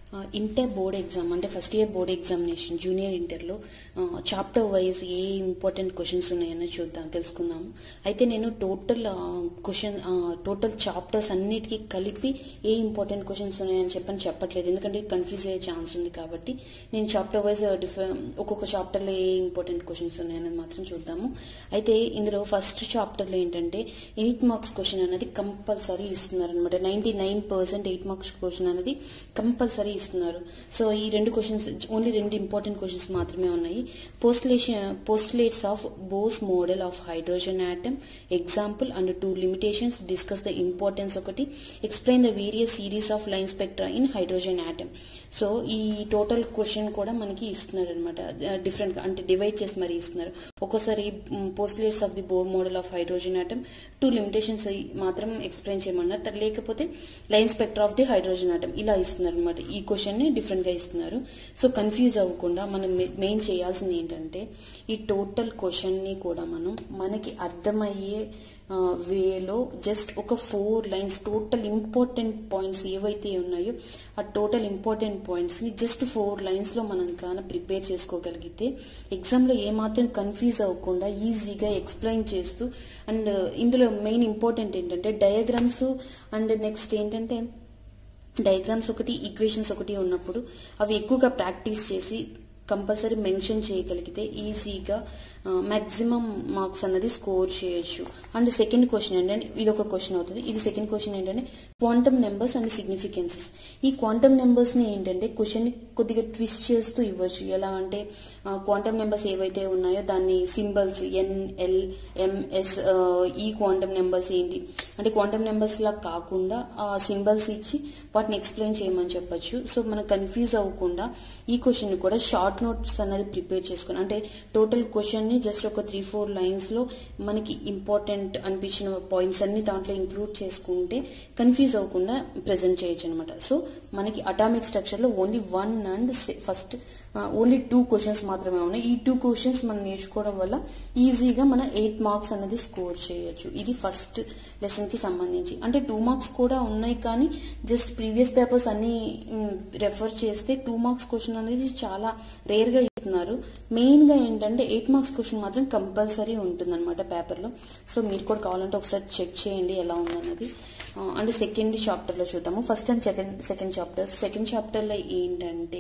inter board exam అంటే first year board examination junior ఇంటర్లో chapter wise ఏ important questions ఉన్నాయని చూద్దాం తెలుసుకుందాము అయితే నేను టోటల్ క్వశ్చన్ టోటల్ చాప్టర్స్ అన్నిటికీ కలిపి ఏ ఇంపార్టెంట్ క్వశ్చన్స్ ఉన్నాయని చెప్పని చెప్పట్లేదు ఎందుకంటే కన్ఫ్యూజ్ అయ్యే ఛాన్స్ ఉంది కాబట్టి నేను చాప్టర్ వైజ్ డిఫర్ ఒక్కొక్క చాప్టర్లో ఏ ఇంపార్టెంట్ క్వశ్చన్స్ ఉన్నాయనేది మాత్రం చూద్దాము అయితే ఇందులో ఫస్ట్ చాప్టర్లో ఏంటంటే ఎయిట్ మార్క్స్ క్వశ్చన్ అనేది కంపల్సరీ ఇస్తున్నారు అనమాట ninety nine percent eight marks question అనేది కంపల్సరీ ఇస్తున్నారు సో ఈ రెండు క్వశ్చన్స్ ఓన్లీ రెండు ఇంపార్టెంట్ క్వశ్చన్స్ మాత్రమే ఉన్నాయి postulation postulates of Bohr's model of hydrogen atom example and two limitations discuss the importance ఒకటి explain the various series of line spectra in hydrogen atom so ఈ total question కూడా మనకి ఇస్తున్నారు అనమాట different అంటే divide చేసి మరి ఇస్తున్నారు ఒక్కోసారి postulates of the Bohr model of hydrogen atom two limitations మాత్రం ఎక్స్ప్లెయిన్ చేయమన్నారు లేకపోతే line spectra of the hydrogen atom ఇలా ఇస్తున్నారు అనమాట ఈ క్వశ్చన్ ని డిఫరెంట్ గా ఇస్తున్నారు సో కన్ఫ్యూజ్ అవ్వకుండా మనం మెయిన్ చేయాల్సింది ఏంటంటే ఈ టోటల్ క్వశ్చన్ ని కూడా మనం మనకి అర్థమయ్యే వేలో జస్ట్ ఒక four lines total important points ఏవైతే ఉన్నాయో ఆ టోటల్ ఇంపార్టెంట్ పాయింట్స్ ని జస్ట్ ఫోర్ లైన్స్ లో మనం కానీ ప్రిపేర్ చేసుకోగలిగితే ఎగ్జామ్ లో ఏమాత్రం కన్ఫ్యూజ్ అవ్వకుండా ఈజీగా ఎక్స్ప్లెయిన్ చేస్తూ అండ్ ఇందులో మెయిన్ ఇంపార్టెంట్ ఏంటంటే డయాగ్రామ్స్ అండ్ నెక్స్ట్ ఏంటంటే డయాగ్రామ్స్ ఒకటి ఈక్వేషన్స్ ఒకటి ఉన్నప్పుడు అవి ఎక్కువగా ప్రాక్టీస్ చేసి కంపల్సరీ మెన్షన్ చేయగలిగితే ఈజీగా మాక్సిమం మార్క్స్ అన్నది స్కోర్ చేయొచ్చు అండ్ సెకండ్ క్వశ్చన్ ఏంటంటే ఇది ఒక క్వశ్చన్ అవుతుంది ఇది సెకండ్ క్వశ్చన్ ఏంటంటే క్వాంటమ్ నెంబర్స్ అండ్ సిగ్నిఫికెన్సెస్ ఈ క్వాంటమ్ నెంబర్స్ ని ఏంటంటే క్వశ్చన్ ని కొద్దిగా ట్విస్ట్ చేస్తూ ఇవ్వచ్చు ఎలా అంటే క్వాంటమ్ నెంబర్స్ ఏవైతే ఉన్నాయో దాన్ని సింబల్స్ ఎన్ ఎల్ ఎంఎస్ ఈ క్వాంటమ్ నెంబర్స్ ఏంటి అంటే క్వాంటమ్ నెంబర్స్ లా కాకుండా ఆ సింబల్స్ ఇచ్చి వాటిని ఎక్స్ప్లెయిన్ చేయమని చెప్పొచ్చు సో మనం కన్ఫ్యూజ్ అవ్వకుండా ఈ క్వశ్చన్ కూడా షార్ట్ నోట్స్ అనేది ప్రిపేర్ చేసుకుని అంటే టోటల్ క్వశ్చన్ ని జస్ట్ ఒక త్రీ ఫోర్ లైన్స్ లో మనకి ఇంపార్టెంట్ అనిపించిన పాయింట్స్ అన్ని దాంట్లో ఇంక్లూడ్ చేసుకుంటే కన్ఫ్యూజ్ అవ్వకుండా ప్రెజెంట్ చేయొచ్చు అనమాట సో మనకి అటామిక్ స్ట్రక్చర్ లో only one and first only two questions మాత్రమే ఉన్నాయి ఈ టూ క్వశ్చన్స్ మనం నేర్చుకోవడం వల్ల ఈజీగా మన ఎయిట్ మార్క్స్ అనేది స్కోర్ చేయొచ్చు ఇది ఫస్ట్ లెసన్ కి సంబంధించి అంటే టూ మార్క్స్ కూడా ఉన్నాయి కానీ జస్ట్ ప్రీవియస్ పేపర్స్ అన్ని రెఫర్ చేస్తే టూ మార్క్స్ క్వశ్చన్ అనేది చాలా రేర్ గా ఇస్తున్నారు మెయిన్ గా ఏంటంటే ఎయిట్ మార్క్స్ క్వశ్చన్ మాత్రం కంపల్సరీ ఉంటుందన్నమాట పేపర్ లో సో మీరు కూడా కావాలంటే ఒకసారి చెక్ చేయండి ఎలా ఉందన్నది అండ్ సెకండ్ చాప్టర్ లో చూద్దాము first and second second chapter second chapter లో ఏంటంటే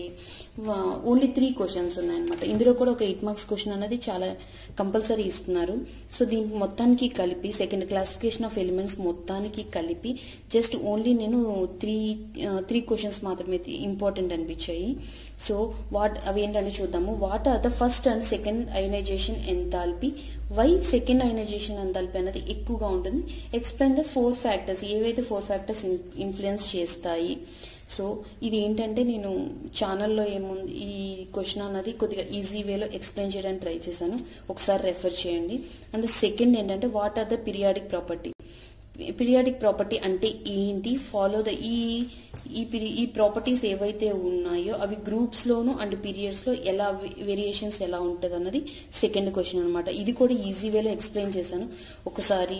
ఓన్లీ త్రీ క్వశ్చన్స్ ఉన్నాయన్నమాట ఇందులో కూడా ఒక ఎయిట్ మార్క్స్ క్వశ్చన్ అనేది చాలా కంపల్సరీ ఇస్తున్నారు సో దీని మొత్తానికి కలిపి సెకండ్ క్లాసిఫికేషన్ ఆఫ్ ఎలిమెంట్స్ మొత్తానికి కలిపి జస్ట్ ఓన్లీ నేను త్రీ త్రీ క్వశ్చన్స్ మాత్రమే ఇంపార్టెంట్ అనిపించాయి సో వాట్ అవి ఏంటంటే చూద్దాము what are the first and second ionisation enthalpy why second ionisation enthalpy అనేది ఎక్కువగా ఉంటుంది ఎక్స్ప్లెయిన్ ద ఫోర్ ఫ్యాక్టర్స్ ఏవైతే ఫోర్ ఫ్యాక్టర్స్ ఇన్ఫ్లుయెన్స్ చేస్తాయి సో ఇది ఏంటంటే నేను ఛానల్లో ఏముంది ఈ క్వశ్చన్ అన్నది కొద్దిగా ఈజీ వేలో ఎక్స్ప్లెయిన్ చేయడానికి ట్రై చేశాను ఒకసారి రెఫర్ చేయండి అండ్ సెకండ్ ఏంటంటే what are the periodic property periodic property అంటే ఏంటి ఫాలో ద ఈ ఈ ఈ ప్రాపర్టీస్ ఏవైతే ఉన్నాయో అవి గ్రూప్స్ లోను అండ్ పీరియడ్స్ లో ఎలా వేరియేషన్స్ ఎలా ఉంటుంది అన్నది సెకండ్ క్వశ్చన్ అనమాట ఇది కూడా ఈజీ వేలో ఎక్స్ప్లెయిన్ చేశాను ఒకసారి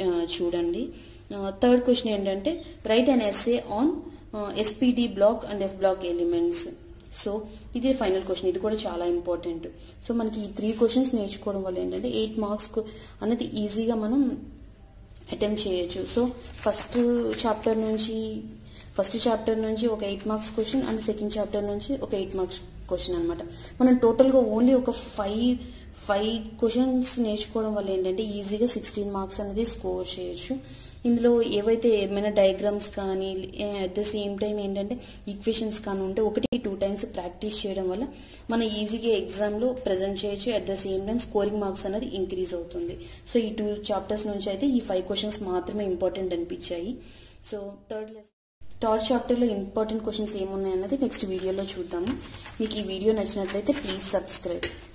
చూడండి థర్డ్ క్వశ్చన్ ఏంటంటే write and essay on s p d block and f block elements so ఇది ఫైనల్ క్వశ్చన్ ఇది కూడా చాలా ఇంపార్టెంట్ సో మనకి ఈ త్రీ క్వశ్చన్స్ నేర్చుకోవడం వల్ల ఏంటంటే ఎయిట్ మార్క్స్ అనేది ఈజీగా మనం అటెంప్ట్ చేయొచ్చు సో ఫస్ట్ చాప్టర్ నుంచి ఫస్ట్ చాప్టర్ నుంచి ఒక eight marks question and second chapter నుంచి ఒక ఎయిట్ మార్క్స్ క్వశ్చన్ అనమాట మనం టోటల్గా ఓన్లీ ఒక ఫైవ్ ఫైవ్ క్వశ్చన్స్ నేర్చుకోవడం వల్ల ఏంటంటే ఈజీగా సిక్స్టీన్ మార్క్స్ అనేది స్కోర్ చేయొచ్చు ఇందులో ఏవైతే ఏమైనా డయాగ్రామ్స్ కానీ అట్ ద సేమ్ టైం ఏంటంటే ఈక్వేషన్స్ కానీ ఉంటే ఒకటి టూ టైమ్స్ ప్రాక్టీస్ చేయడం వల్ల మనం ఈజీగా ఎగ్జామ్లో ప్రజెంట్ చేయొచ్చు at the same time scoring marks అనేది ఇంక్రీజ్ అవుతుంది సో ఈ టూ చాప్టర్స్ నుంచి అయితే ఈ ఫైవ్ క్వశ్చన్స్ మాత్రమే ఇంపార్టెంట్ అనిపించాయి సో థర్డ్ లెస్ థర్డ్ చాప్టర్లో ఇంపార్టెంట్ క్వశ్చన్స్ ఏమున్నాయన్నది నెక్స్ట్ వీడియోలో చూద్దాము మీకు ఈ వీడియో నచ్చినట్లయితే ప్లీజ్ సబ్స్క్రైబ్